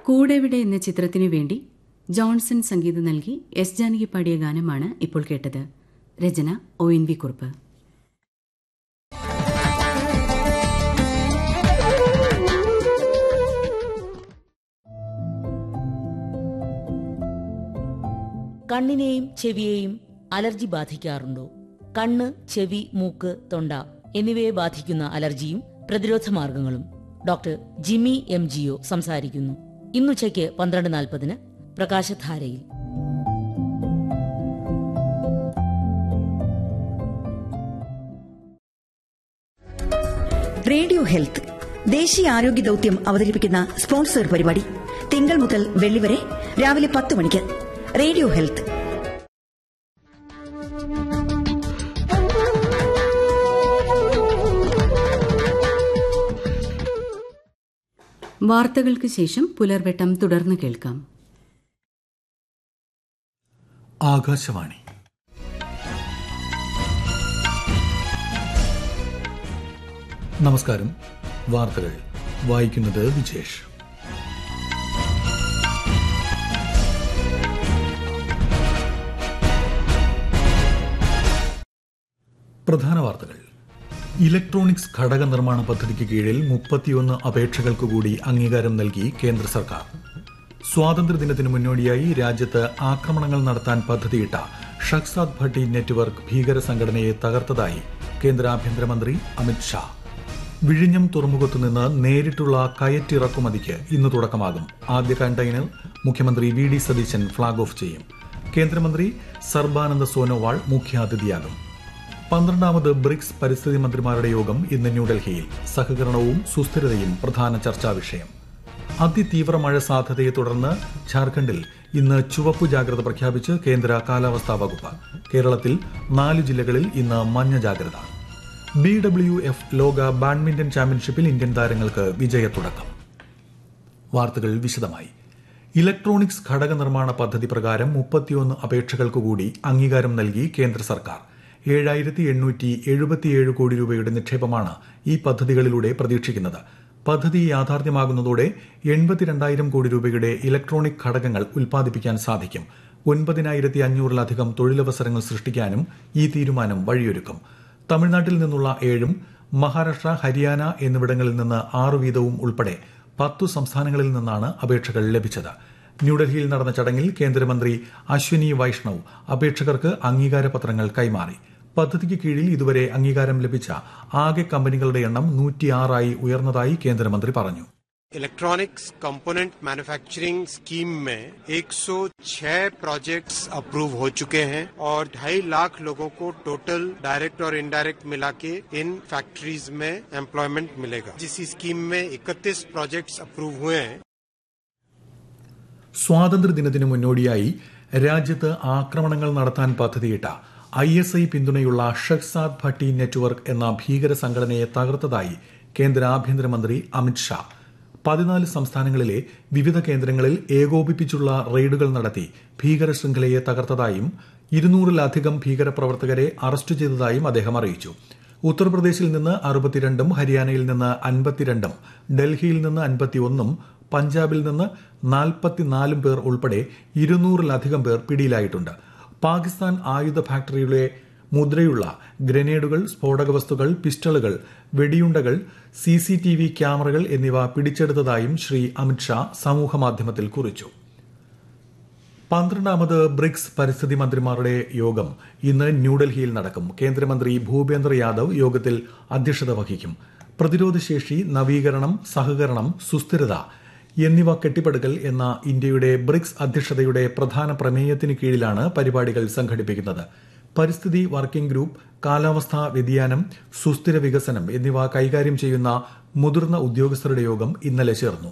കൂടെവിടെ എന്ന ചിത്രത്തിനു വേണ്ടി ജോൺസൺ സംഗീതം നൽകി എസ് ജാനകി പാടിയ ഗാനമാണ് ഇപ്പോൾ കേട്ടത് രചന ഒ എൻ വി കുറുപ്പ് കണ്ണിനെയും ചെവിയെയും അലർജി ബാധിക്കാറുണ്ടോ കണ്ണ് ചെവി മൂക്ക് തൊണ്ട എന്നിവയെ ബാധിക്കുന്ന അലർജിയും പ്രതിരോധ മാർഗങ്ങളും ഡോക്ടർ ജിമ്മി എം ജിഒ സംസാരിക്കുന്നു ഇന്നുച്ചയ്ക്ക് പന്ത്രണ്ട് നാൽപ്പതിന് പ്രകാശധാരയിൽ റേഡിയോ ഹെൽത്ത് ദേശീയ ആരോഗ്യ ദൌത്യം അവതരിപ്പിക്കുന്ന സ്പോൺസർ പരിപാടി തിങ്കൾ മുതൽ വെള്ളി വരെ രാവിലെ പത്ത് മണിക്ക് റേഡിയോ ഹെൽത്ത് വാർത്തകൾക്ക് ശേഷം പുലർവെട്ടം തുടർന്ന് കേൾക്കാം ആകാശവാണി നമസ്കാരം വാർത്തകൾ വായിക്കുന്നത് വിജേഷ് പ്രധാന വാർത്തകൾ ഇലക്ട്രോണിക്സ് ഘടക നിർമ്മാണ പദ്ധതിക്ക് കീഴിൽ മുപ്പത്തിയൊന്ന് അപേക്ഷകൾക്ക് കൂടി അംഗീകാരം നൽകി കേന്ദ്ര സർക്കാർ സ്വാതന്ത്ര്യദിനത്തിന് മുന്നോടിയായി രാജ്യത്ത് ആക്രമണങ്ങൾ നടത്താൻ പദ്ധതിയിട്ട ഷക്സാദ് ഭട്ടി നെറ്റ്വർക്ക് ഭീകര സംഘടനയെ തകർത്തതായി കേന്ദ്ര ആഭ്യന്തരമന്ത്രി അമിത് ഷാ വിഴിഞ്ഞം തുറമുഖത്തു നിന്ന് നേരിട്ടുള്ള കയറ്റിറക്കുമതിക്ക് ഇന്ന് തുടക്കമാകും ആദ്യ കണ്ടെയ്നർ മുഖ്യമന്ത്രി V D Satheesan flag off ചെയ്യും കേന്ദ്രമന്ത്രി സർബാനന്ദ സോനോവാൾ മുഖ്യാതിഥിയാകും പന്ത്രണ്ടാമത് ബ്രിക്സ് പരിസ്ഥിതി മന്ത്രിമാരുടെ യോഗം ഇന്ന് ന്യൂഡൽഹിയിൽ സഹകരണവും സുസ്ഥിരതയും പ്രധാന ചർച്ചാ വിഷയം അതിതീവ്ര മഴ സാധ്യതയെ തുടർന്ന് ഝാർഖണ്ഡിൽ ഇന്ന് ചുവപ്പ് ജാഗ്രത പ്രഖ്യാപിച്ച് കേന്ദ്ര കാലാവസ്ഥാ വകുപ്പ് കേരളത്തിൽ നാല് ജില്ലകളിൽ ഇന്ന് മഞ്ഞ ജാഗ്രത ബി ഡബ്ല്യു എഫ് ലോക ബാഡ്മിന്റൺ ചാമ്പ്യൻഷിപ്പിൽ ഇന്ത്യൻ താരങ്ങൾക്ക് വിജയത്തുടക്കം വാർത്തകൾ വിശദമായി ഇലക്ട്രോണിക്സ് ഘടക നിർമ്മാണ പദ്ധതി പ്രകാരം മുപ്പത്തിയൊന്ന് അപേക്ഷകൾക്ക് കൂടി അംഗീകാരം നൽകി കേന്ദ്ര സർക്കാർ ഏഴായിരത്തി എണ്ണൂറ്റി എഴുപത്തിയേഴ് കോടി രൂപയുടെ നിക്ഷേപമാണ് ഈ പദ്ധതികളിലൂടെ പ്രതീക്ഷിക്കുന്നത് പദ്ധതി യാഥാർത്ഥ്യമാകുന്നതോടെ എൺപത്തിരണ്ടായിരം കോടി രൂപയുടെ ഇലക്ട്രോണിക് ഘടകങ്ങൾ ഉൽപ്പാദിപ്പിക്കാൻ സാധിക്കും ഒൻപതിനായിരത്തി അഞ്ഞൂറിലധികം തൊഴിലവസരങ്ങൾ സൃഷ്ടിക്കാനും ഈ തീരുമാനം വഴിയൊരുക്കും തമിഴ്നാട്ടിൽ നിന്നുള്ള ഏഴും മഹാരാഷ്ട്ര ഹരിയാന എന്നിവിടങ്ങളിൽ നിന്ന് ആറ് വീതവും ഉൾപ്പെടെ പത്തു സംസ്ഥാനങ്ങളിൽ നിന്നാണ് അപേക്ഷകൾ ലഭിച്ചത് ന്യൂഡൽഹിയിൽ നടന്ന ചടങ്ങിൽ കേന്ദ്രമന്ത്രി അശ്വിനി വൈഷ്ണവ് അപേക്ഷകർക്ക് അംഗീകാരപത്രങ്ങൾ കൈമാറി പദ്ധതിക്ക് കീഴിൽ ഇതുവരെ അംഗീകാരം ലഭിച്ച ആകെ കമ്പനികളുടെ എണ്ണം നൂറ്റിയാറായി ഉയർന്നതായി കേന്ദ്രമന്ത്രി പറഞ്ഞു इलेक्ट्रॉनिक्स कंपोनेंट मैन्युफैक्चरिंग स्कीम में 106 प्रोजेक्ट्स अप्रूव हो चुके हैं और ढाई लाख लोगों को टोटल डायरेक्ट और इनडायरेक्ट मिला के इन फैक्ट्रीज में एम्प्लॉयमेंट मिलेगा जिस स्कीम में 31 प्रोजेक्ट्स अप्रूव हुए हैं സ്വാതന്ത്ര്യദിനത്തിന് മുന്നോടിയായി രാജ്യത്ത് ആക്രമണങ്ങൾ നടത്താൻ പദ്ധതിയിട്ട ഐ എസ് ഐ പിന്തുണയുള്ള ഷഹ്സാദ് ഭട്ടി നെറ്റ്വർക്ക് എന്ന ഭീകര സംഘടനയെ തകർത്തതായി കേന്ദ്ര ആഭ്യന്തരമന്ത്രി അമിത് ഷാ പതിനാല് സംസ്ഥാനങ്ങളിലെ വിവിധ കേന്ദ്രങ്ങളിൽ ഏകോപിപ്പിച്ചുള്ള റെയ്ഡുകൾ നടത്തി ഭീകര ശൃംഖലയെ തകർത്തതായും ഇരുന്നൂറിലധികം ഭീകരപ്രവർത്തകരെ അറസ്റ്റ് ചെയ്തതായും അദ്ദേഹം അറിയിച്ചു ഉത്തർപ്രദേശിൽ നിന്ന് അറുപത്തിരണ്ടും ഹരിയാനയിൽ നിന്ന് അൻപത്തിരണ്ടും ഡൽഹിയിൽ നിന്ന് അൻപത്തിയൊന്നും പഞ്ചാബിൽ നിന്ന് നാൽപ്പത്തിനാലും പേർ ഉൾപ്പെടെ ഇരുന്നൂറിലധികം പേർ പിടിയിലായിട്ടുണ്ട് പാകിസ്ഥാൻ ആയുധ ഫാക്ടറിയിലെ മുദ്രയുള്ള ഗ്രനേഡുകൾ സ്ഫോടക വസ്തുക്കൾ പിസ്റ്റളുകൾ വെടിയുണ്ടകൾ സി സി ടി വി ക്യാമറകൾ എന്നിവ പിടിച്ചെടുത്തതായും ശ്രീ അമിത്ഷാ സമൂഹമാധ്യമത്തിൽ കുറിച്ചു പന്ത്രണ്ടാമത് ബ്രിക്സ് പരിസ്ഥിതി മന്ത്രിമാരുടെ യോഗം ഇന്ന് ന്യൂഡൽഹിയിൽ നടക്കും കേന്ദ്രമന്ത്രി ഭൂപേന്ദ്ര യാദവ് യോഗത്തിൽ അധ്യക്ഷത വഹിക്കും പ്രതിരോധശേഷി നവീകരണം സഹകരണം സുസ്ഥിരത എന്നിവ കെട്ടിപ്പടുക്കൽ എന്ന ഇന്ത്യയുടെ ബ്രിക്സ് അധ്യക്ഷതയുടെ പ്രധാന പ്രമേയത്തിന് കീഴിലാണ് പരിപാടികൾ സംഘടിപ്പിക്കുന്നത് പരിസ്ഥിതി വർക്കിംഗ് ഗ്രൂപ്പ് കാലാവസ്ഥാ വ്യതിയാനം സുസ്ഥിര വികസനം എന്നിവ കൈകാര്യം ചെയ്യുന്ന മുതിർന്ന ഉദ്യോഗസ്ഥരുടെ യോഗം ഇന്നലെ ചേർന്നു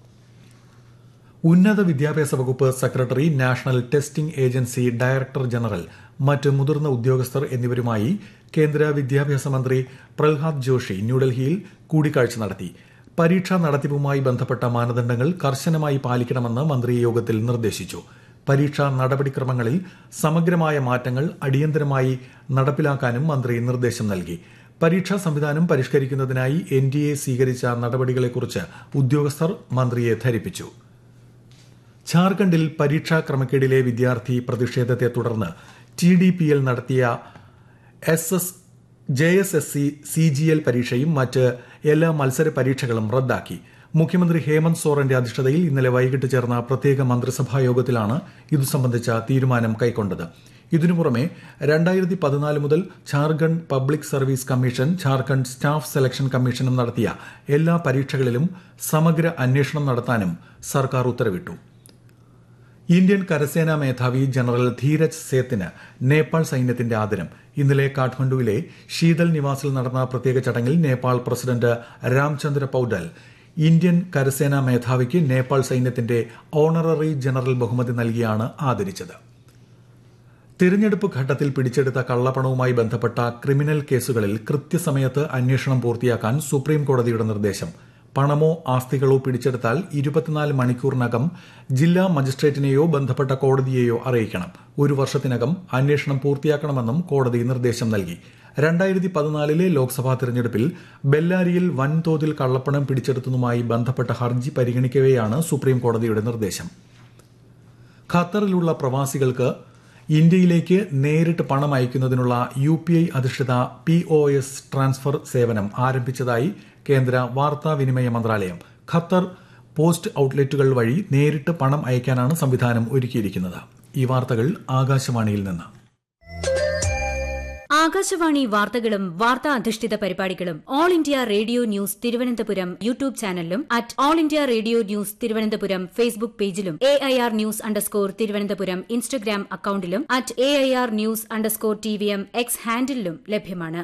ഉന്നത വിദ്യാഭ്യാസ വകുപ്പ് secretary national testing agency director general മറ്റ് മുതിർന്ന ഉദ്യോഗസ്ഥർ എന്നിവരുമായി കേന്ദ്ര വിദ്യാഭ്യാസ മന്ത്രി പ്രഹ്ലാദ് ജോഷി ന്യൂഡൽഹിയിൽ കൂടിക്കാഴ്ച നടത്തി പരീക്ഷാ നടത്തിപ്പുമായി ബന്ധപ്പെട്ട മാനദണ്ഡങ്ങൾ കർശനമായി പാലിക്കണമെന്ന് മന്ത്രി യോഗത്തിൽ നിർദ്ദേശിച്ചു പരീക്ഷാ നടപടിക്രമങ്ങളിൽ സമഗ്രമായ മാറ്റങ്ങൾ അടിയന്തരമായി നടപ്പിലാക്കാനും മന്ത്രി നിർദ്ദേശം നൽകി പരീക്ഷാ സംവിധാനം പരിഷ്കരിക്കുന്നതിനായി എൻ ഡി എ സ്വീകരിച്ച നടപടികളെക്കുറിച്ച് ഉദ്യോഗസ്ഥർ മന്ത്രിയെ ധരിപ്പിച്ചു ഝാർഖണ്ഡിൽ പരീക്ഷാ ക്രമക്കേടിലെ വിദ്യാർത്ഥി പ്രതിഷേധത്തെ തുടർന്ന് ടി ഡി പി എൽ നടത്തിയ S S J S S C C G L പരീക്ഷയും മറ്റ് എല്ലാ മത്സര പരീക്ഷകളും റദ്ദാക്കി മുഖ്യമന്ത്രി ഹേമന്ത് സോറന്റെ അധ്യക്ഷതയിൽ ഇന്നലെ വൈകിട്ട് ചേർന്ന പ്രത്യേക മന്ത്രിസഭാ യോഗത്തിലാണ് ഇതു സംബന്ധിച്ച തീരുമാനം കൈക്കൊണ്ടത് ഇതിനു പുറമെ രണ്ടായിരത്തി പതിനാല് മുതൽ Jharkhand public service commission Jharkhand staff selection കമ്മീഷനും നടത്തിയ എല്ലാ പരീക്ഷകളിലും സമഗ്ര അന്വേഷണം നടത്താനും സർക്കാർ ഉത്തരവിട്ടു ഇന്ത്യൻ കരസേനാ മേധാവി ജനറൽ ധീരജ് സേത്തിന് നേപ്പാൾ സൈന്യത്തിന്റെ ആദരം ഇന്നലെ കാഠ്മണ്ഡുവിലെ ശീതൽ നിവാസിൽ നടന്ന പ്രത്യേക ചടങ്ങിൽ നേപ്പാൾ പ്രസിഡന്റ് രാംചന്ദ്ര പൌഡൽ ഇന്ത്യൻ കരസേനാ മേധാവിക്ക് നേപ്പാൾ സൈന്യത്തിന്റെ ഓണററി ജനറൽ ബഹുമതി നൽകിയാണ് ആദരിച്ചത് തിരഞ്ഞെടുപ്പ് ഘട്ടത്തിൽ പിടിച്ചെടുത്ത കള്ളപ്പണവുമായി ബന്ധപ്പെട്ട ക്രിമിനൽ കേസുകളിൽ കൃത്യസമയത്ത് അന്വേഷണം പൂർത്തിയാക്കാൻ സുപ്രീം കോടതിയുടെ നിർദ്ദേശം പണമോ ആസ്തികളോ പിടിച്ചെടുത്താൽ ഇരുപത്തിനാല് മണിക്കൂറിനകം ജില്ലാ മജിസ്ട്രേറ്റിനെയോ ബന്ധപ്പെട്ട കോടതിയെയോ അറിയിക്കണം ഒരു വർഷത്തിനകം അന്വേഷണം പൂർത്തിയാക്കണമെന്നും കോടതി നിർദ്ദേശം നൽകി രണ്ടായിരത്തി പതിനാലിലെ ലോക്സഭാ തെരഞ്ഞെടുപ്പിൽ ബെല്ലാരിയിൽ വൻതോതിൽ കള്ളപ്പണം പിടിച്ചെടുത്തതുമായി ബന്ധപ്പെട്ട ഹർജി പരിഗണിക്കവെയാണ് സുപ്രീം കോടതിയുടെ നിർദ്ദേശം ഖത്തറിലുള്ള പ്രവാസികൾക്ക് ഇന്ത്യയിലേക്ക് നേരിട്ട് പണം അയക്കുന്നതിനുള്ള യു പി ഐ അധിഷ്ഠിത പി ഒ എസ് ട്രാൻസ്ഫർ സേവനം ആരംഭിച്ചതായി കേന്ദ്ര വാർത്താവിനിമയ മന്ത്രാലയം ഖത്തർ പോസ്റ്റ് ഔട്ട്ലെറ്റുകൾ വഴി നേരിട്ട് പണം അയക്കാനാണ് സംവിധാനം ഒരുക്കിയിരിക്കുന്നത് ഈ വാർത്തകൾ ആകാശവാണിയിൽ നിന്ന് ആകാശവാണി വാർത്തകളും വാർത്താ അധിഷ്ഠിത പരിപാടികളും all India radio news Thiruvananthapuram YouTube ചാനലിലും at all India radio news Thiruvananthapuram Facebook പേജിലും A I R news underscore Thiruvananthapuram Instagram അക്കൌണ്ടിലും at A I R news underscore T V M X ഹാൻഡിലും ലഭ്യമാണ്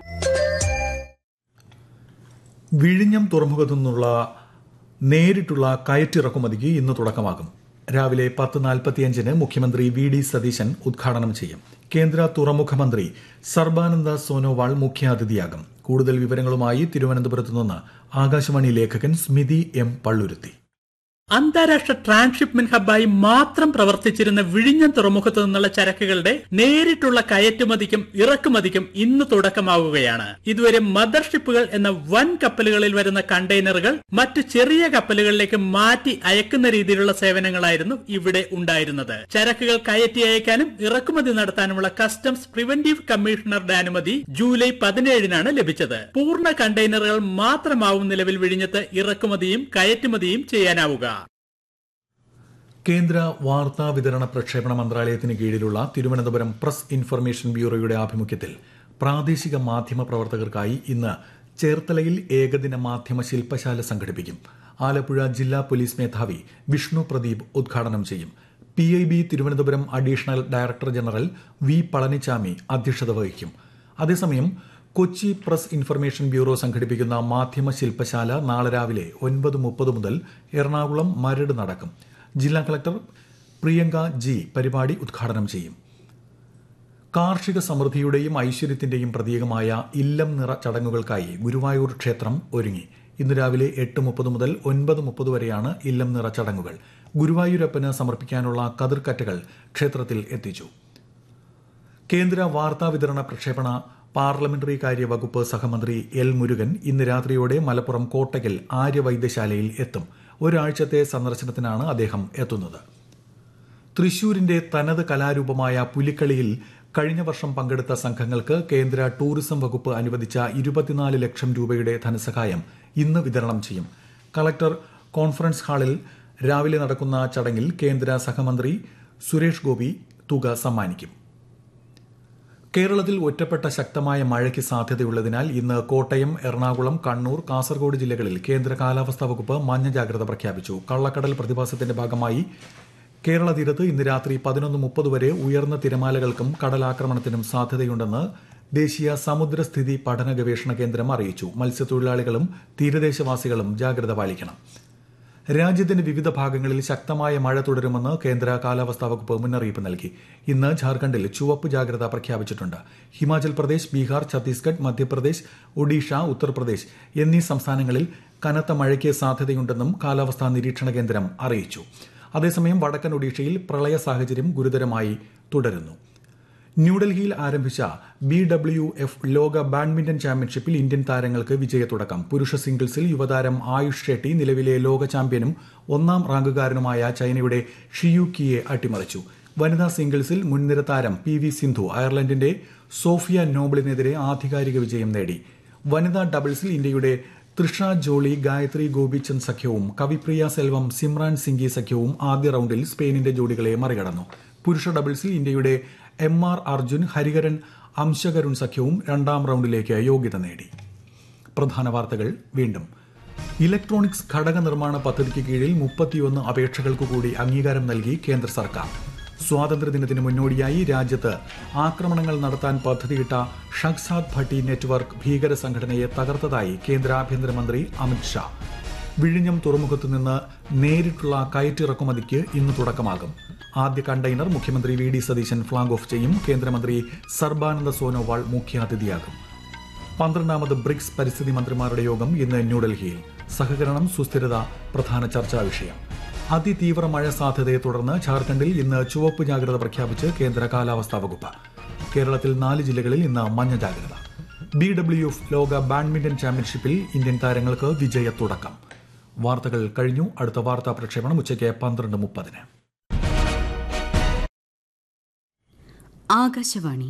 വിഴിഞ്ഞം തുറമുഖത്തു നിന്നുള്ള നേരിട്ടുള്ള കയറ്റിറക്കുമതിക്ക് ഇന്ന് തുടക്കമാകും രാവിലെ പത്ത് നാൽപ്പത്തിയഞ്ചിന് മുഖ്യമന്ത്രി വി ഡി സതീശൻ ഉദ്ഘാടനം ചെയ്യും കേന്ദ്ര തുറമുഖ മന്ത്രി സർബാനന്ദ സോനോവാൾ മുഖ്യാതിഥിയാകും കൂടുതൽ വിവരങ്ങളുമായി തിരുവനന്തപുരത്ത് നിന്ന് ആകാശവാണി ലേഖകൻ സ്മിതി എം പള്ളുരുത്തി അന്താരാഷ്ട്ര ട്രാൻസ്ഷിപ്മെന്റ് ഹബ്ബായി മാത്രം പ്രവർത്തിച്ചിരുന്ന വിഴിഞ്ഞം തുറമുഖത്തു നിന്നുള്ള ചരക്കുകളുടെ നേരിട്ടുള്ള കയറ്റുമതിക്കും ഇറക്കുമതിക്കും ഇന്ന് തുടക്കമാവുകയാണ് ഇതുവരെ മദർഷിപ്പുകൾ എന്ന വൻ കപ്പലുകളിൽ വരുന്ന കണ്ടെയ്നറുകൾ മറ്റ് ചെറിയ കപ്പലുകളിലേക്ക് മാറ്റി അയക്കുന്ന രീതിയിലുള്ള സേവനങ്ങളായിരുന്നു ഇവിടെ ഉണ്ടായിരുന്നത് ചരക്കുകൾ കയറ്റി അയക്കാനും ഇറക്കുമതി നടത്താനുമുള്ള കസ്റ്റംസ് പ്രിവന്റീവ് കമ്മീഷണറുടെ അനുമതി ജൂലൈ പതിനേഴിനാണ് ലഭിച്ചത് പൂർണ്ണ കണ്ടെയ്നറുകൾ മാത്രമാവും നിലവിൽ വിഴിഞ്ഞത്ത് ഇറക്കുമതിയും കയറ്റുമതിയും ചെയ്യാനാവുക കേന്ദ്ര വാർത്താ വിതരണ പ്രക്ഷേപണ മന്ത്രാലയത്തിന് കീഴിലുള്ള തിരുവനന്തപുരം പ്രസ് ഇൻഫർമേഷൻ ബ്യൂറോയുടെ ആഭിമുഖ്യത്തിൽ പ്രാദേശിക മാധ്യമ പ്രവർത്തകർക്കായി ഇന്ന് ചേർത്തലയിൽ ഏകദിന മാധ്യമ ശില്പശാല സംഘടിപ്പിക്കും ആലപ്പുഴ ജില്ലാ പോലീസ് മേധാവി വിഷ്ണു പ്രദീപ് ഉദ്ഘാടനം ചെയ്യും P I B Thiruvananthapuram additional director general V Palanichami അധ്യക്ഷത വഹിക്കും അതേസമയം കൊച്ചി പ്രസ് ഇൻഫർമേഷൻ ബ്യൂറോ സംഘടിപ്പിക്കുന്ന മാധ്യമ ശില്പശാല നാളെ രാവിലെ ഒൻപത് മുപ്പത് മുതൽ എറണാകുളം മരട് നടക്കും ജില്ലാ കളക്ടർ പ്രിയങ്ക ജി പരിപാടി ഉദ്ഘാടനം ചെയ്യും കാർഷിക സമൃദ്ധിയുടെയും ഐശ്വര്യത്തിന്റെയും പ്രതീകമായ ഇല്ലം നിറ ചടങ്ങുകൾക്കായി ഗുരുവായൂർ ക്ഷേത്രം ഒരുങ്ങി ഇന്ന് രാവിലെ എട്ട് മുപ്പത് മുതൽ ഒൻപത് മുപ്പത് വരെയാണ് ഇല്ലം നിറ ചടങ്ങുകൾ ഗുരുവായൂരപ്പന് സമർപ്പിക്കാനുള്ള കതിർക്കറ്റകൾ ക്ഷേത്രത്തിൽ എത്തിച്ചു കേന്ദ്ര വാർത്താ വിതരണ പ്രക്ഷേപണ പാർലമെന്ററി കാര്യ വകുപ്പ് സഹമന്ത്രി എൽ മുരുകൻ ഇന്ന് രാത്രിയോടെ മലപ്പുറം കോട്ടയ്ക്കൽ ആര്യവൈദ്യശാലയിൽ എത്തും ഒരാഴ്ചത്തെ സന്ദർശനത്തിനാണ് അദ്ദേഹം എത്തുന്നത് തൃശൂരിന്റെ തനത് കലാരൂപമായ പുലിക്കളിയിൽ കഴിഞ്ഞ വർഷം പങ്കെടുത്ത സംഘങ്ങൾക്ക് കേന്ദ്ര ടൂറിസം വകുപ്പ് അനുവദിച്ച ഇരുപത്തിനാല് ലക്ഷം രൂപയുടെ ധനസഹായം ഇന്ന് വിതരണം ചെയ്യും കളക്ടർ കോൺഫറൻസ് ഹാളിൽ രാവിലെ നടക്കുന്ന ചടങ്ങിൽ കേന്ദ്ര സഹമന്ത്രി സുരേഷ് ഗോപി തുക സമ്മാനിക്കും കേരളത്തിൽ ഒറ്റപ്പെട്ട ശക്തമായ മഴയ്ക്ക് സാധ്യതയുള്ളതിനാൽ ഇന്ന് കോട്ടയം എറണാകുളം കണ്ണൂർ കാസർഗോഡ് ജില്ലകളിൽ കേന്ദ്ര കാലാവസ്ഥാ വകുപ്പ് മഞ്ഞ ജാഗ്രത പ്രഖ്യാപിച്ചു കള്ളക്കടൽ പ്രതിഭാസത്തിന്റെ ഭാഗമായി കേരള തീരത്ത് ഇന്ന് രാത്രി പതിനൊന്ന് മുപ്പത് വരെ ഉയർന്ന തിരമാലകൾക്കും കടലാക്രമണത്തിനും സാധ്യതയുണ്ടെന്ന് ദേശീയ സമുദ്രസ്ഥിതി പഠന ഗവേഷണ കേന്ദ്രം അറിയിച്ചു മത്സ്യത്തൊഴിലാളികളും തീരദേശവാസികളും ജാഗ്രത പാലിക്കണം രാജ്യത്തിന്റെ വിവിധ ഭാഗങ്ങളിൽ ശക്തമായ മഴ തുടരുമെന്ന് കേന്ദ്ര കാലാവസ്ഥാ വകുപ്പ് മുന്നറിയിപ്പ് നൽകി ഇന്ന് ഝാർഖണ്ഡിൽ ചുവപ്പ് ജാഗ്രത പ്രഖ്യാപിച്ചിട്ടുണ്ട് ഹിമാചൽ പ്രദേശ് ബീഹാർ ഛത്തീസ്ഗഡ് മധ്യപ്രദേശ് ഒഡീഷ ഉത്തർപ്രദേശ് എന്നീ സംസ്ഥാനങ്ങളിൽ കനത്ത മഴയ്ക്ക് സാധ്യതയുണ്ടെന്നും കാലാവസ്ഥാ നിരീക്ഷണ കേന്ദ്രം അറിയിച്ചു അതേസമയം വടക്കൻ ഒഡീഷയിൽ പ്രളയ സാഹചര്യം ഗുരുതരമായി തുടരുന്നു ന്യൂഡൽഹിയിൽ ആരംഭിച്ച ബി ഡബ്ല്യു എഫ് ലോക ബാഡ്മിന്റൺ ചാമ്പ്യൻഷിപ്പിൽ ഇന്ത്യൻ താരങ്ങൾക്ക് വിജയത്തുടക്കം പുരുഷ സിംഗിൾസിൽ യുവതാരം ആയുഷ് ഷെട്ടി നിലവിലെ ലോക ചാമ്പ്യനും ഒന്നാം റാങ്കുകാരനുമായ ചൈനയുടെ ഷിയുക്കിയെ അട്ടിമറിച്ചു വനിതാ സിംഗിൾസിൽ മുൻനിര താരം പി വി സിന്ധു അയർലൻഡിന്റെ സോഫിയ നോബിളിനെതിരെ ആധികാരിക വിജയം നേടി വനിതാ ഡബിൾസിൽ ഇന്ത്യയുടെ തൃഷ ജോളി ഗായത്രി ഗോപിചന്ദ് സഖ്യവും കവിപ്രിയ സെൽവം സിമ്രാൻ സിംഗി സഖ്യവും ആദ്യ റൌണ്ടിൽ സ്പെയിനിന്റെ ജോഡികളെ മറികടന്നു പുരുഷ ഡബിൾസിൽ ഇന്ത്യയുടെ എം ആർ അർജുൻ ഹരിഹരൻ അംശകരുൺ സഖ്യവും രണ്ടാം റൌണ്ടിലേക്ക് യോഗ്യത നേടി പ്രധാന വാർത്തകൾ വീണ്ടും ഇലക്ട്രോണിക്സ് ഘടക നിർമ്മാണ പദ്ധതിക്ക് കീഴിൽ മുപ്പത്തിയൊന്ന് അപേക്ഷകൾക്ക് കൂടി അംഗീകാരം നൽകി കേന്ദ്ര സർക്കാർ സ്വാതന്ത്ര്യദിനത്തിന് മുന്നോടിയായി രാജ്യത്ത് ആക്രമണങ്ങൾ നടത്താൻ പദ്ധതിയിട്ട ഷഖ്സാദ് ഭട്ടി നെറ്റ്വർക്ക് ഭീകര സംഘടനയെ തകർത്തതായി കേന്ദ്ര ആഭ്യന്തരമന്ത്രി അമിത് ഷാ വിഴിഞ്ഞം തുറമുഖത്തു നിന്ന് നേരിട്ടുള്ള കയറ്റിറക്കുമതിക്ക് ഇന്ന് തുടക്കമാകും ആദ്യ കണ്ടെയ്നർ മുഖ്യമന്ത്രി V D Satheesan flag off ചെയ്യും കേന്ദ്രമന്ത്രി സർബാനന്ദ സോനോവാൾ മുഖ്യാതിഥിയാകും പന്ത്രണ്ടാമത് ബ്രിക്സ് പരിസ്ഥിതി മന്ത്രിമാരുടെ യോഗം ഇന്ന് ന്യൂഡൽഹിയിൽ സഹകരണം സുസ്ഥിരത പ്രധാന ചർച്ചാ വിഷയം അതിതീവ്ര മഴ സാധ്യതയെ തുടർന്ന് ഝാർഖണ്ഡിൽ ഇന്ന് ചുവപ്പ് ജാഗ്രത പ്രഖ്യാപിച്ച് കേന്ദ്ര കാലാവസ്ഥാ വകുപ്പ് കേരളത്തിൽ നാല് ജില്ലകളിൽ ഇന്ന് മഞ്ഞ ജാഗ്രത ബി ഡബ്ല്യു എഫ് ലോക ബാഡ്മിന്റൺ ചാമ്പ്യൻഷിപ്പിൽ ഇന്ത്യൻ താരങ്ങൾക്ക് വിജയ തുടക്കം വാർത്തകൾ കഴിഞ്ഞു അടുത്ത വാർത്താ പ്രക്ഷേപണം ഉച്ചയ്ക്ക് പന്ത്രണ്ട് മുപ്പതിന് ആകാശവാണി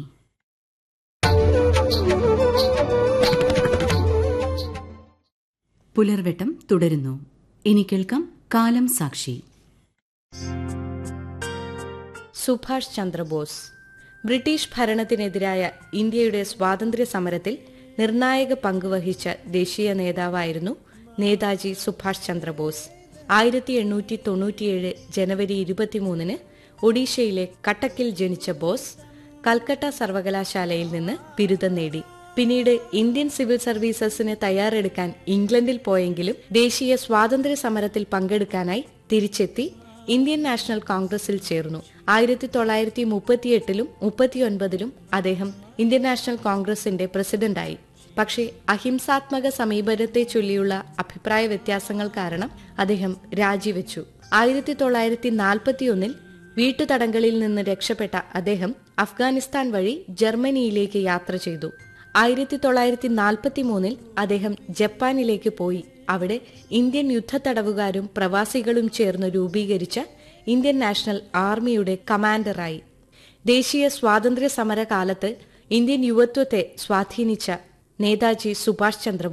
പുലർവെട്ടം തുടരുന്നു ഇനി കേൾക്കാം കാലം സാക്ഷി സുഭാഷ് ചന്ദ്രബോസ് ബ്രിട്ടീഷ് ഭരണത്തിനെതിരായ ഇന്ത്യയുടെ സ്വാതന്ത്ര്യ സമരത്തിൽ നിർണായക പങ്കുവഹിച്ച ദേശീയ നേതാവായിരുന്നു നേതാജി സുഭാഷ് ചന്ദ്രബോസ് ആയിരത്തി എണ്ണൂറ്റി തൊണ്ണൂറ്റിയേഴ് ജനുവരി ഇരുപത്തിമൂന്നിന് ഒഡീഷയിലെ കട്ടക്കിൽ ജനിച്ച ബോസ് കൽക്കട്ട സർവകലാശാലയിൽ നിന്ന് ബിരുദം നേടി പിന്നീട് ഇന്ത്യൻ സിവിൽ സർവീസസിന് തയ്യാറെടുക്കാൻ ഇംഗ്ലണ്ടിൽ പോയെങ്കിലും ദേശീയ സ്വാതന്ത്ര്യ സമരത്തിൽ പങ്കെടുക്കാനായി തിരിച്ചെത്തി ഇന്ത്യൻ നാഷണൽ കോൺഗ്രസിൽ ചേർന്നു ആയിരത്തി തൊള്ളായിരത്തി മുപ്പത്തിയെട്ടിലും മുപ്പത്തിയൊൻപതിലും അദ്ദേഹം ഇന്ത്യൻ നാഷണൽ കോൺഗ്രസിന്റെ പ്രസിഡന്റായി പക്ഷേ അഹിംസാത്മക സമീപനത്തെ ചൊല്ലിയുള്ള അഭിപ്രായ വ്യത്യാസങ്ങൾ കാരണം അദ്ദേഹം രാജിവെച്ചു ആയിരത്തി തൊള്ളായിരത്തി നാൽപ്പത്തിയൊന്നിൽ വീട്ടുതടങ്കലിൽ നിന്ന് രക്ഷപ്പെട്ട അദ്ദേഹം അഫ്ഗാനിസ്ഥാൻ വഴി ജർമ്മനിയിലേക്ക് യാത്ര ചെയ്തു ആയിരത്തി തൊള്ളായിരത്തി നാൽപ്പത്തി മൂന്നിൽ അദ്ദേഹം ജപ്പാനിലേക്ക് പോയി അവിടെ ഇന്ത്യൻ യുദ്ധത്തടവുകാരും പ്രവാസികളും ചേർന്ന് രൂപീകരിച്ച ഇന്ത്യൻ നാഷണൽ ആർമിയുടെ കമാൻഡറായി ദേശീയ സ്വാതന്ത്ര്യ സമര കാലത്ത് ഇന്ത്യൻ യുവത്വത്തെ സ്വാധീനിച്ച നേതാജി സുഭാഷ് ചന്ദ്രബോസ്